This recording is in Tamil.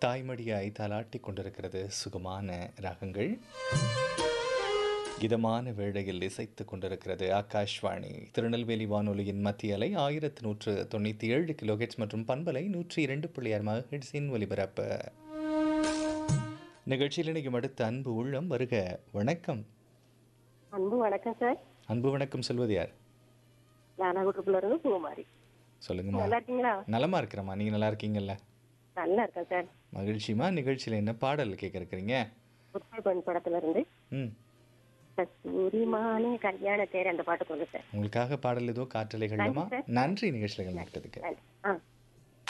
தாய்மடியாய் தாலாட்டிக் கொண்டிருக்கிறது சுகமான ராகங்கள் இதமான வேளையில் இசைத்துக் கொண்டிருக்கிறது ஆகாஷ்வாணி திருநெல்வேலி வானொலியின் மத்திய அலை ஆயிரத்து நூற்று தொண்ணூற்றி ஏழு கிலோஹெட்ஸ் மற்றும் பண்பலை நூற்றி இரண்டு புள்ளி ஆறு மகஹெட்ஸின் ஒலிபரப்பு நிகழ்ச்சியில் இணையும் அடுத்த அன்பு உள்ளம் வருக வணக்கம் அன்பு வணக்கம் சார் அன்பு வணக்கம் சொல்வது யார் நானாகுட்டுக்குள்ள இருந்து பூமாரி சொல்லுங்கம்மா நல்லா இருக்கீங்களா நலமா இருக்கிறம்மா நீங்க நல்லா இருக்கீங்கல்ல நல்லா இருக்கேன் சார் மகிழ்ச்சிமா நிகழ்ச்சியில் என்ன பாடல் கேட்க இருக்கிறீங்க புத்தக பெண் படத்துல இருந்து ம் கஸ்தூரி மானே கல்யாண தேர் அந்த பாட்டு சொல்லு சார் உங்களுக்காக பாடல் ஏதோ காற்றலைகள்லமா நன்றி, நன்றி நிகழ்ச்சிகள் நடத்ததுக்கு நன்றி. ஆ